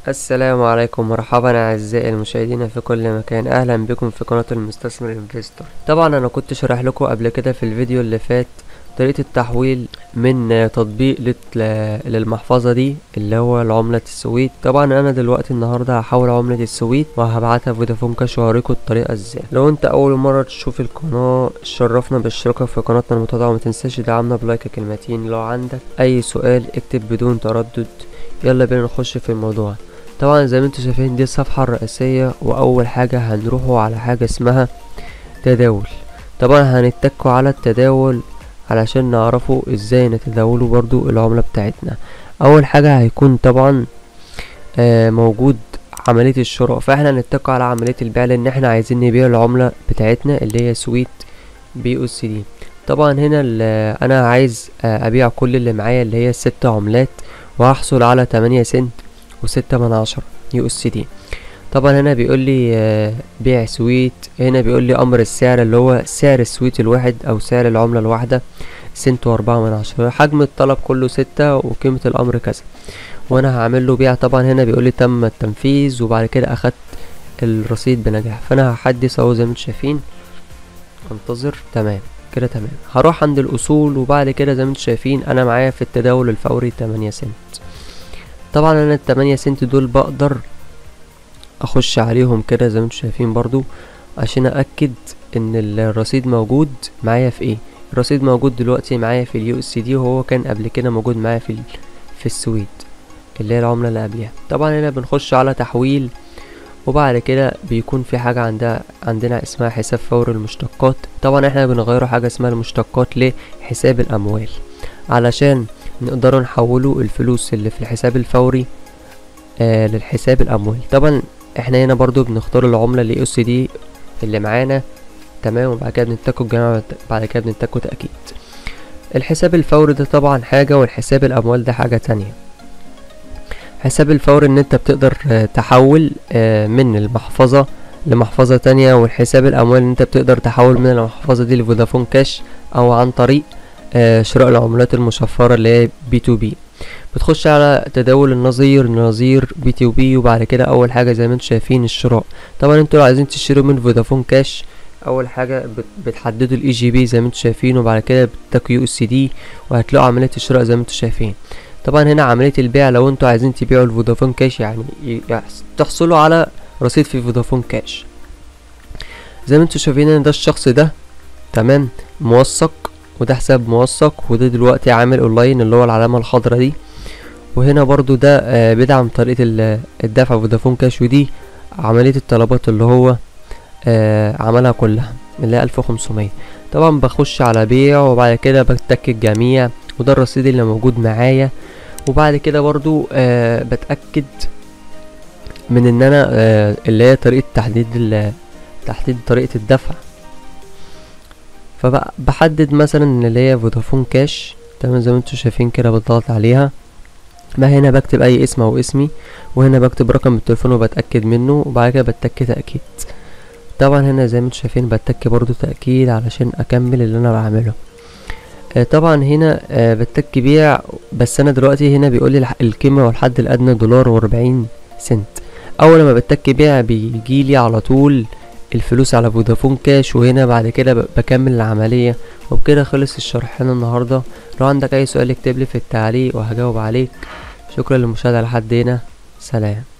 السلام عليكم مرحبا اعزائي المشاهدين في كل مكان اهلا بكم في قناة المستثمر انفستور طبعا انا كنت شرح لكم قبل كده في الفيديو اللي فات طريقة التحويل من تطبيق لت- للمحفظة دي اللي هو العملة السويد طبعا انا دلوقتي النهاردة هحول عملة السويد وهبعتها فودافون كاش وهوريكم الطريقة ازاي لو انت اول مرة تشوف القناة شرفنا بالاشتراك في قناتنا المتواضعة وما تنساش تدعمنا بلايك كلمتين لو عندك اي سؤال اكتب بدون تردد يلا بينا نخش في الموضوع طبعا زي ما انتم شايفين دي الصفحة الرئيسية واول حاجة هنروحوا على حاجة اسمها تداول طبعا هنتكوا على التداول علشان نعرفوا ازاي نتداولوا برضو العملة بتاعتنا اول حاجة هيكون طبعا آه موجود عملية الشراء فاحنا هنتكوا على عملية البيع لان احنا عايزين نبيع العملة بتاعتنا اللي هي سويت بي او سي دي طبعا هنا ال- انا عايز آه، ابيع كل اللي معايا اللي هي الست عملات وهحصل على تمانية سنت وستة من عشرة يو اس دي طبعا هنا بيقول لي آه، بيع سويت هنا بيقول لي امر السعر اللي هو سعر السويت الواحد او سعر العملة الواحدة سنت واربعة من عشرة حجم الطلب كله ستة وقيمة الامر كذا وانا هعمل له بيع طبعا هنا بيقول لي تم التنفيذ وبعد كده اخدت الرصيد بنجاح فانا هحدث اهو زي ما انتم شايفين انتظر تمام كده تمام هروح عند الاصول وبعد كده زي ما انتم شايفين انا معايا في التداول الفوري 8 سنت طبعا انا التمانية سنت دول بقدر اخش عليهم كده زي ما انتم شايفين برضو عشان ااكد ان الرصيد موجود معايا في ايه الرصيد موجود دلوقتي معايا في اليو اس دي وهو كان قبل كده موجود معايا في ال- في السويد اللي هي العملة اللي قبلها طبعا هنا بنخش على تحويل وبعد كده بيكون في حاجة عندها عندنا اسمها حساب فوري المشتقات طبعا احنا بنغيره حاجة اسمها المشتقات لحساب الأموال علشان نقدروا نحولوا الفلوس اللي في الحساب الفوري آه للحساب الأموال طبعا احنا هنا برضو بنختار العملة اللي اس دي اللي معانا تمام وبعد كده بنتكوا الجماعة بعد كده بنتكوا تأكيد الحساب الفوري ده طبعا حاجة والحساب الأموال ده حاجة تانية حساب الفوري ان انت بتقدر آه، تحول آه، من المحفظة لمحفظة تانية والحساب الأموال ان انت بتقدر تحول من المحفظة دي لفودافون كاش أو عن طريق آه، شراء العملات المشفرة اللي هي بي تو بي بتخش على تداول النظير نظير بي تو بي وبعد كده أول حاجة زي ما انتم شايفين الشراء طبعا انتوا لو عايزين تشتروا من فودافون كاش أول حاجة بت- بتحددوا الاي جي بي زي ما انتم شايفين وبعد كده بتتكوا يو اس دي وهتلاقوا عملية الشراء زي ما انتم شايفين طبعا هنا عملية البيع لو انتوا عايزين تبيعوا الفودافون كاش يعني ي- يحس- تحصلوا على رصيد في فودافون كاش زي ما انتوا شايفين ان ده الشخص ده تمام موثق وده حساب موثق وده دلوقتي عامل اونلاين اللي هو العلامة الخضراء دي وهنا برضو ده آه، بيدعم طريقة ال- الدفع فودافون كاش ودي عملية الطلبات اللي هو آه، عملها كلها اللي هي ألف وخمسمية طبعا بخش على بيع وبعد كده بتك الجميع وده الرصيد اللي موجود معايا وبعد كده برضو آه بتأكد من ان انا آه اللي هي طريقة تحديد ال- تحديد طريقة الدفع فبحدد مثلا ان اللي هي فودافون كاش تمام زي ما انتوا شايفين كده بضغط عليها ما هنا بكتب اي اسم او اسمي وهنا بكتب رقم التليفون وبتأكد منه وبعد كده بتك تأكيد طبعا هنا زي ما انتوا شايفين بتك برضو تأكيد علشان اكمل اللي انا بعمله آه، طبعا هنا آه، بتك بيع بس انا دلوقتي هنا بيقول لي القيمه والحد الادنى دولار واربعين سنت اول ما بتك بيع بيجي لي على طول الفلوس على فودافون كاش وهنا بعد كده ب- بكمل العمليه وبكده خلص الشرح لنا النهارده لو عندك اي سؤال اكتب لي في التعليق وهجاوب عليك شكرا للمشاهده لحد هنا سلام